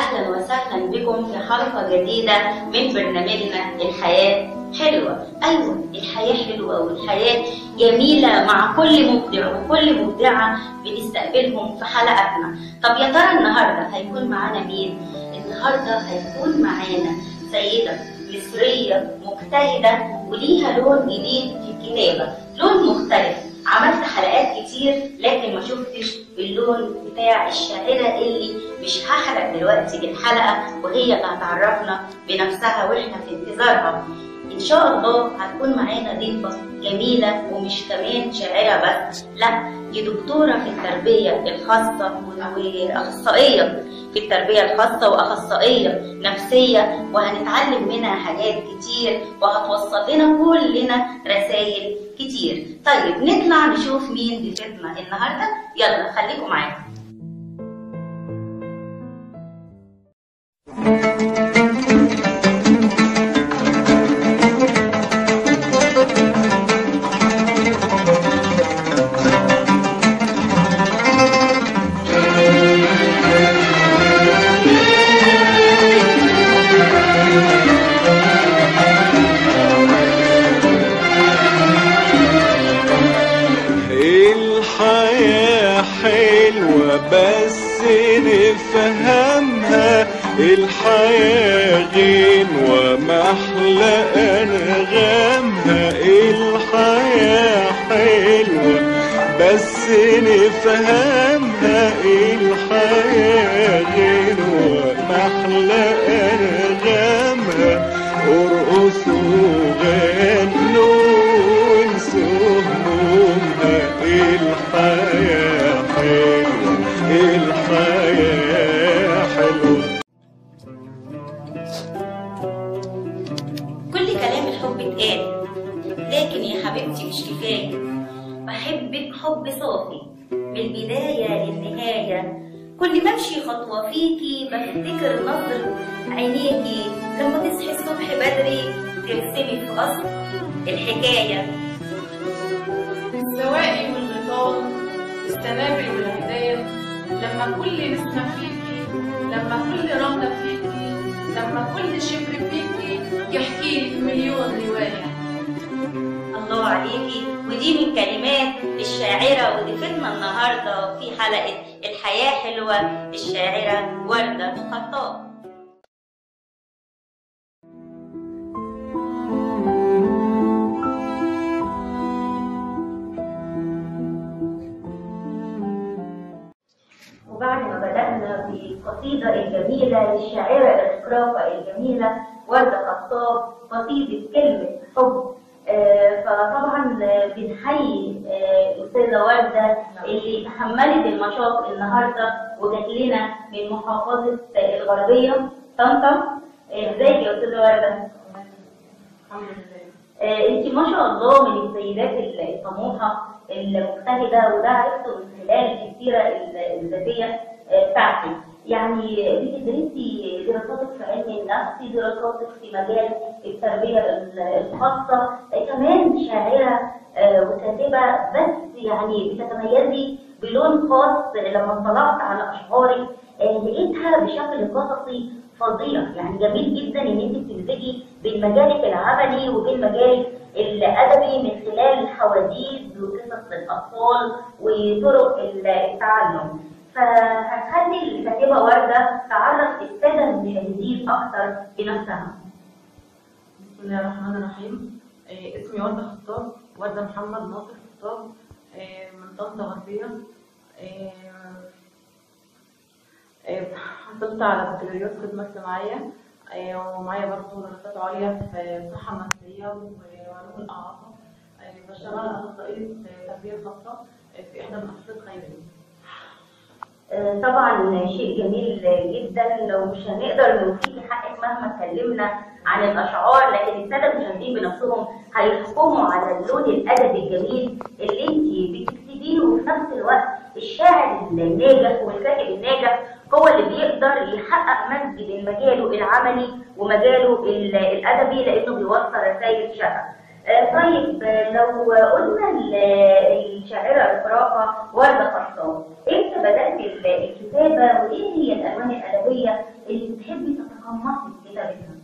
أهلا وسهلا بكم في حلقة جديدة من برنامجنا الحياة حلوة أيوة الحياة حلوة والحياة جميلة مع كل مبدع وكل مبدعة بنستقبلهم في حلقتنا طب يا ترى النهاردة هيكون معانا مين؟ النهاردة هيكون معانا سيدة مصرية مجتهدة وليها لون جديد في الكتابة لون مختلف عملت حلقات كتير لكن ما شفتش اللون بتاع الشاعرة اللي مش هحرق دلوقتي الحلقة وهي اللي هتعرفنا بنفسها واحنا في انتظارها ان شاء الله هتكون معانا ضيفة جميلة ومش كمان شاعرة بس لا دي دكتورة في التربية الخاصة واخصائية في التربية الخاصة واخصائية نفسية وهنتعلم منها حاجات كتير وهتوصل لنا كلنا رسائل كتير طيب نطلع نشوف مين ضيفتنا النهارده يلا خليكم معانا الحياة حلوة بس نفهمها الحياة غنوة محلى أنغامها الحياة حلوة بس نفهمها الحياة غنوة محلى أنغامها ارقصوا غنوا وانسوا همومها الحياة حلوة الحياة حلوة كل كلام الحب اتقال لكن يا حبيبتي مش كفاية بحبك حب صافي من البداية للنهاية كل ما امشي خطوة فيكي بفتكر نظر عينيكي لما تصحي الصبح بدري ترسمي في قصر الحكاية السواقي والغيطان السنابل والهدايا لما كل نسمة فيكي لما كل رملة فيكي لما كل شبر فيكي يحكي لك مليون رواية الله عليكي ودي من كلمات الشاعرة وضيفتنا النهاردة في حلقة الحياة حلوة الشاعرة وردة خطاب وبعد ما بدأنا بالقصيدة الجميلة للشاعرة الإقراقة الجميلة وردة خطاب قصيدة كلمة حب آه، فطبعا آه، بنحيي آه، الأستاذة وردة اللي تحملت المشاق النهاردة وجات لنا من محافظة الغربية طنطا آه، ازيك يا أستاذة وردة؟ الحمد لله انت ما شاء الله من السيدات الطموحه المجتهده وده عرفته من خلال السيره الذاتيه آه، بتاعتك يعني بتدرسي دراساتك في علم النفس دراساتك في مجال التربيه الخاصه آه، كمان شاعره آه، وكاتبه بس يعني بتتميزي بلون خاص لما اطلعت على اشعارك آه، لقيتها بشكل قصصي فظيع يعني جميل جدا ان انت بتمزجي بين مجالك العملي وبين مجالك الادبي من خلال حواديت وقصص الاطفال وطرق التعلم فهتخلي الكاتبه ورده تعرف الساده المشاهدين اكثر بنفسها بسم الله الرحمن الرحيم آه، اسمي وردة خطاب وردة محمد ناصر خطاب آه، من طنطا غربية آه، آه، حصلت على بكالوريوس خدمة اجتماعية آه، ومعايا برضه دراسات عليا في الصحة النفسية وعلوم الإعاقة آه، بشتغل أخصائية تربية خاصة آه، في إحدى المؤسسات الخيرية آه، طبعا شيء جميل جدا لو مش هنقدر نوفيكي حقك مهما اتكلمنا عن الاشعار لكن الساده المشاهدين بنفسهم هيحكموا على اللون الادبي الجميل اللي انت بتكتبيه وفي نفس الوقت الشاعر الناجح والكاتب الناجح هو اللي بيقدر يحقق مزج بين مجاله العملي ومجاله ال- الادبي لانه بيوصل رسائل شغف. آه، طيب آه، لو قلنا ال- الشاعرة إفراقة وردة خطاب، إمتى بدأت ال- الكتابة وإيه هي الألوان الأدبية اللي بتحبي تتقمصي في كتابتها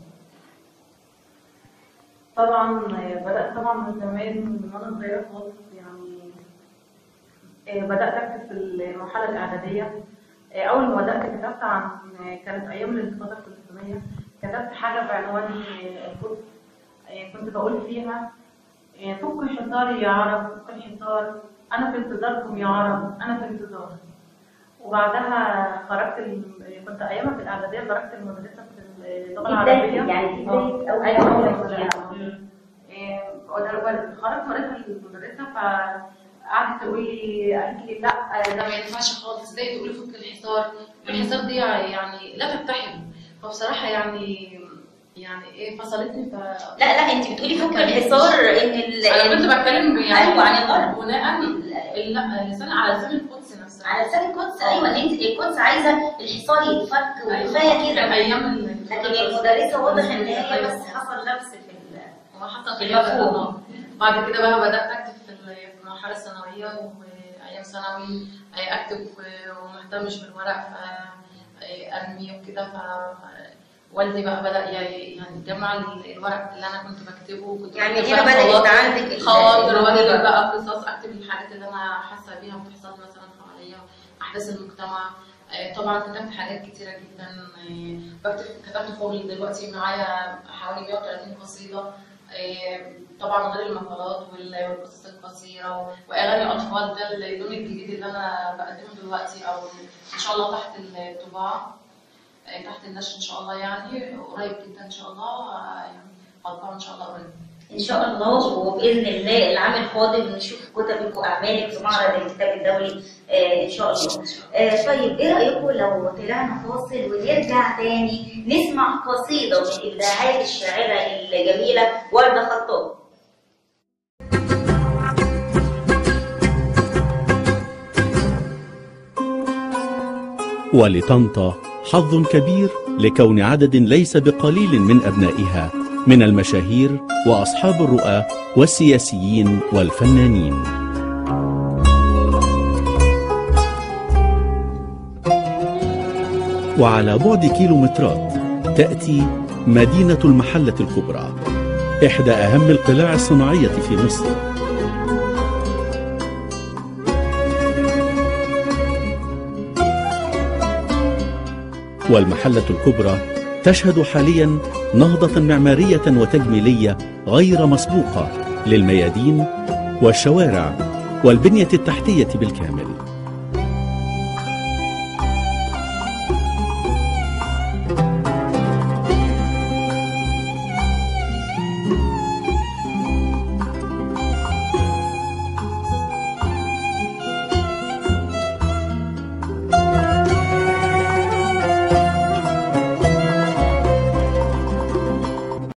طبعا بدأت طبعا من زمان من وانا صغيرة خالص يعني آه، بدأت أكتب في المرحلة الإعدادية آه، أول ما بدأت كتبت عن كانت أيام الانتفاضة الفلسطينية كتبت حاجة بعنوان آه، القدس آه، كنت بقول فيها آه، فك الحصار يا عرب فك الحصار أنا في انتظاركم يا عرب أنا في انتظار وبعدها خرجت ال... كنت أيامها في الإعدادية خرجت المدرسة في اللغة بداية العربية يعني في بداية أول أيوة أول مرة مرة. مم. إيه، ودر- خرجت وريتها للمدرسة فقعدت تقول لي قالت لي لا ده ما ينفعش خالص ازاي تقولي فك الحصار الحصار دي يعني لا تتحد فبصراحه يعني يعني ايه فصلتني ف لا لا انت بتقولي فك الحصار ان ال... انا كنت بتكلم يعني أيوة، عن الغرب. بناء لا لسان على لسان القدس نفسها على لسان القدس ايوه ان انت القدس عايزه الحصار يتفك وكفايه كده ايام ال- لكن المدرسه واضح ان هي بس حصل لبس في ال... هو حصل في خلاف المفهوم. آه. بعد كده بقى بدات اكتب في ال- في المرحله الثانويه وايام ثانوي آه، اكتب و- وما اهتمش بالورق ف آه، ارمي وكده ف والدي بقى بدا ي- يعني يجمع ال- الورق اللي انا كنت بكتبه وكنت يعني بكتب هنا بقى بدات خواطر- عندك ال- خواطر الموهبة. واكتب بقى قصص اكتب الحاجات اللي انا حاسه بيها بتحصل مثلا حواليا احداث المجتمع آه، طبعا كتبت حاجات كتيره جدا آه، بكتب كتبت فوق دلوقتي معايا حوالي 130 قصيده آه، طبعا غير المقالات وال- والقصص القصيره و- واغاني الاطفال ده اللون الجديد اللي انا بقدمه دلوقتي او ان شاء الله تحت الطباعه آه، تحت النشر ان شاء الله يعني قريب جدا ان شاء الله آه، يعني هطبعه ان شاء الله قريب ان شاء الله وباذن الله العام القادم نشوف كتبك واعمالك في معرض الكتاب الدولي آه ان شاء الله. آه طيب ايه رايكم لو طلعنا فاصل ونرجع تاني نسمع قصيده من ابداعات الشاعره الجميله ورده خطاب. ولطنطا حظ كبير لكون عدد ليس بقليل من ابنائها من المشاهير واصحاب الرؤى والسياسيين والفنانين وعلى بعد كيلومترات تاتي مدينه المحله الكبرى احدى اهم القلاع الصناعيه في مصر والمحلة الكبرى تشهد حاليا نهضة معمارية وتجميلية غير مسبوقة للميادين والشوارع والبنية التحتية بالكامل